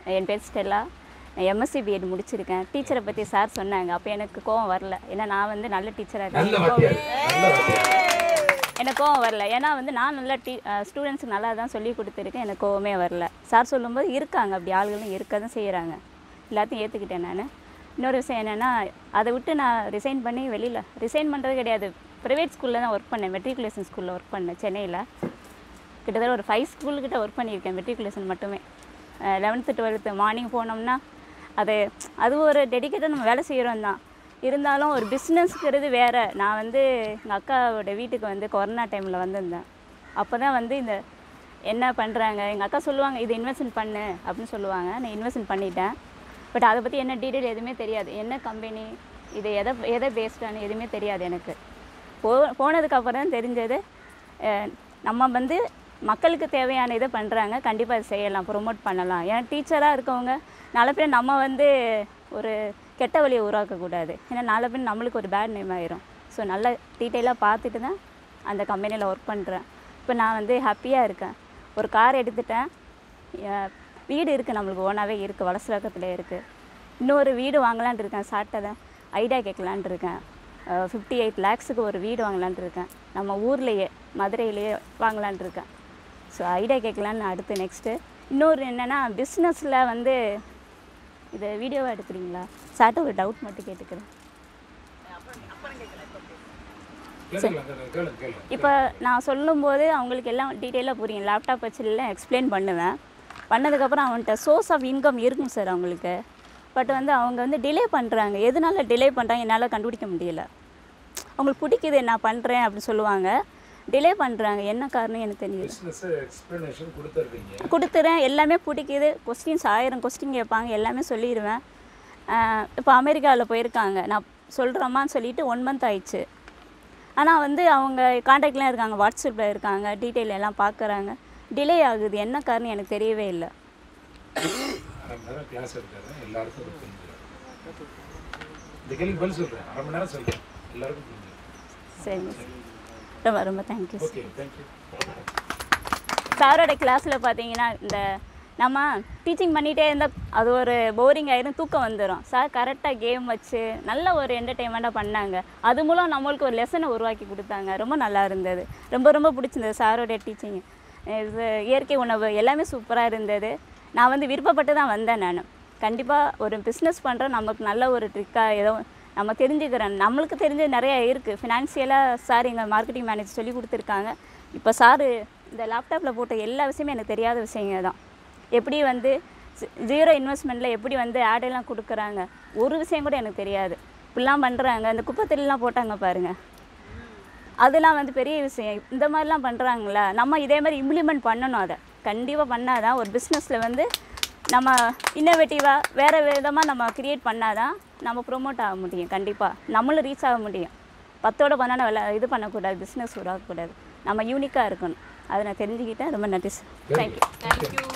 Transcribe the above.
என் பேர் ஸ்டெல்லா நான் MSc BEd முடிச்சிருக்கேன் டீச்சரை பற்றி சார் சொன்னாங்க அப்போ எனக்கு கோவம் வரல ஏன்னா நான் வந்து நல்ல டீச்சராக நல்ல இருக்கேன் வாத்தியார் நல்ல வாத்தியார் எனக்கு கோவம் வரல ஏன்னா வந்து நான் நல்லா டீ ஸ்டூடெண்ட்ஸுக்கு நல்லா தான் சொல்லி கொடுத்துருக்கேன் எனக்கு கோவமே வரல சார் சொல்லும்போது இருக்காங்க அப்படி ஆளுகளும் இருக்க தான் செய்கிறாங்க எல்லாத்தையும் ஏற்றுக்கிட்டேன் நான் இன்னொரு விஷயம் என்னென்னா அதை விட்டு நான் ரிசைன் பண்ணி வெளியில் ரிசைன் பண்ணுறது கிடையாது ப்ரைவேட் ஸ்கூலில் தான் ஒர்க் பண்ணேன் மெட்ரிகுலேஷன் ஸ்கூலில் ஒர்க் பண்ணேன் சென்னையில் கிட்டத்தட்ட ஒரு ஃபைவ் ஸ்கூல்கிட்ட ஒர்க் பண்ணியிருக்கேன் மெட்ரிகுலேஷன் மட்டுமே லெவன்த்து டுவெல்த்து மார்னிங் போனோம்னா அது அது ஒரு டெடிக்கேட்டாக நம்ம வேலை செய்கிறோம் தான் இருந்தாலும் ஒரு பிஸ்னஸ்ங்கிறது வேறு நான் வந்து எங்கள் அக்காவோட வீட்டுக்கு வந்து கொரோனா டைமில் வந்திருந்தேன் அப்போ தான் வந்து இந்த என்ன பண்ணுறாங்க எங்கள் அக்கா சொல்லுவாங்க இது இன்வெஸ்ட்மெண்ட் பண்ணு அப்படின்னு சொல்லுவாங்க நான் இன்வெஸ்ட்மெண்ட் பண்ணிட்டேன் பட் அதை பற்றி என்ன டீட்டெயில் எதுவுமே தெரியாது என்ன கம்பெனி இது எதை எதை பேஸ்டானு எதுவுமே தெரியாது எனக்கு போ போனதுக்கப்புறம் தான் தெரிஞ்சது அஹ், நம்ம வந்து மக்களுக்கு தேவையான இதை பண்ணுறாங்க கண்டிப்பாக அதை செய்யலாம் ப்ரொமோட் பண்ணலாம் ஏன்னா டீச்சராக இருக்கவங்க நாளை பின்ன நம்ம வந்து ஒரு கெட்ட வழியை உருவாக்கக்கூடாது ஏன்னா நாளை பின்ன நம்மளுக்கு ஒரு பேட் நேம் ஆயிரும் ஸோ நல்லா டீட்டெயிலாக பார்த்துட்டு தான் அந்த கம்பெனியில் ஒர்க் பண்ணுறேன் இப்போ நான் வந்து ஹாப்பியாக இருக்கேன் ஒரு கார் எடுத்துட்டேன் அஹ், வீடு இருக்குது நம்மளுக்கு ஓனாகவே இருக்குது வளசரக்கத்தில் இருக்குது இன்னொரு வீடு வாங்கலான் இருக்கேன் சாட்டை ஐடியா கேட்கலான் இருக்கேன் ஃபிஃப்டி எயிட் லேக்ஸுக்கு ஒரு வீடு வாங்கலான் இருக்கேன் நம்ம ஊர்லேயே மதுரையிலேயே வாங்கலான் இருக்கேன் ஸோ ஐடியா கேட்கலான்னு அடுத்து நெக்ஸ்ட்டு இன்னொரு என்னென்னா பிஸ்னஸில் வந்து இது வீடியோவாக எடுக்கிறீங்களா சார்ட்ட ஒரு டவுட் மட்டும் கேட்டுக்கிறேன் கேளுங்க கேளுங்க கேளுங்க இப்போ நான் சொல்லும்போது அவங்களுக்கு எல்லாம் டீட்டெயிலாக புரியும் லேப்டாப் வச்சு எல்லாம் எக்ஸ்பிளைன் பண்ணுவேன் பண்ணதுக்கப்புறம் அவன்கிட்ட சோர்ஸ் ஆஃப் இன்கம் இருக்கும் சார் அவங்களுக்கு பட் வந்து அவங்க வந்து டிலே பண்ணுறாங்க எதனால டிலே பண்ணுறாங்க என்னால் கண்டுபிடிக்க முடியல அவங்களுக்கு பிடிக்குது நான் பண்ணுறேன் அப்படின்னு சொல்லுவாங்க டிலே பண்ணுறாங்க என்ன காரணம் எனக்கு தெரியல பிஸ்னஸ் எக்ஸ்பிளனேஷன் கொடுத்துருக்கீங்க கொடுத்துறேன் எல்லாமே பிடிக்குது கொஸ்டின்ஸ் ஆயிரம் கொஸ்டின் கேட்பாங்க எல்லாமே சொல்லிடுவேன் இப்போ அமெரிக்காவில் போயிருக்காங்க நான் சொல்கிறோமான்னு சொல்லிட்டு ஒன் மந்த் ஆயிடுச்சு ஆனால் வந்து அவங்க காண்டாக்ட்லாம் இருக்காங்க வாட்ஸ்அப்பில் இருக்காங்க டீட்டெயில் எல்லாம் பார்க்குறாங்க டிலே ஆகுது என்ன காரணம் எனக்கு தெரியவே இல்லை அரை மணி நேரம் கிளாஸ் எடுக்கிறேன் எல்லாருக்கும் அது புரிஞ்சிடும் இந்த கேள்வி பதில் சொல்கிறேன் அரை மணி நேரம் சொல்கிறேன் எல்லாருக்கும் புரிஞ்சிடும் சரிங்க ரொம்ப ரொம்ப தேங்க்யூ ஓகே தேங்க்யூ சாரோட கிளாஸில் பார்த்தீங்கன்னா இந்த நம்ம டீச்சிங் பண்ணிகிட்டே இருந்தால் அது ஒரு போரிங் ஆயிரும் தூக்கம் வந்துடும் சார் கரெக்டாக கேம் வச்சு நல்ல ஒரு என்டர்டெயின்மெண்ட்டாக பண்ணாங்க அது மூலம் நம்மளுக்கு ஒரு லெசனை உருவாக்கி கொடுத்தாங்க ரொம்ப நல்லா இருந்தது ரொம்ப ரொம்ப பிடிச்சிருந்தது சாரோடைய டீச்சிங் இது இயற்கை உணவு எல்லாமே சூப்பராக இருந்தது நான் வந்து விருப்பப்பட்டு தான் வந்தேன் நான் கண்டிப்பாக ஒரு பிஸ்னஸ் பண்ணுறோம் நமக்கு நல்ல ஒரு ட்ரிக்காக ஏதோ நம்ம தெரிஞ்சுக்கிறோம் நம்மளுக்கு தெரிஞ்ச நிறைய இருக்குது ஃபினான்ஷியலாக சார் எங்கள் மார்க்கெட்டிங் மேனேஜர் சொல்லி கொடுத்துருக்காங்க இப்போ சார் இந்த லேப்டாப்பில் போட்ட எல்லா விஷயமே எனக்கு தெரியாத விஷயங்க தான் எப்படி வந்து ஜீரோ இன்வெஸ்ட்மெண்ட்டில் எப்படி வந்து ad எல்லாம் கொடுக்குறாங்க ஒரு விஷயம் கூட எனக்கு தெரியாது இப்படிலாம் பண்ணுறாங்க இந்த குப்பைத்தொழிலாம் போட்டாங்க பாருங்கள் அதெல்லாம் வந்து பெரிய விஷயம் இந்த மாதிரிலாம் பண்ணுறாங்களா நம்ம இதே மாதிரி இம்ப்ளிமெண்ட் பண்ணணும் அதை கண்டிப்பாக பண்ணாதான் ஒரு பிஸ்னஸில் வந்து நம்ம இன்னோவேட்டிவாக வேறு விதமாக நம்ம க்ரியேட் பண்ணாதான் நம்ம ப்ரொமோட் ஆக முடியும் கண்டிப்பாக நம்மளும் ரீச் ஆக முடியும் பத்தோட பண்ணால் விளா இது பண்ணக்கூடாது பிஸ்னஸ் உருவாக்கக்கூடாது நம்ம யூனிக்காக இருக்கணும் அதை நான் தெரிஞ்சுக்கிட்டேன் ரொம்ப நன்றி சார் தேங்க்யூ தேங்க்யூ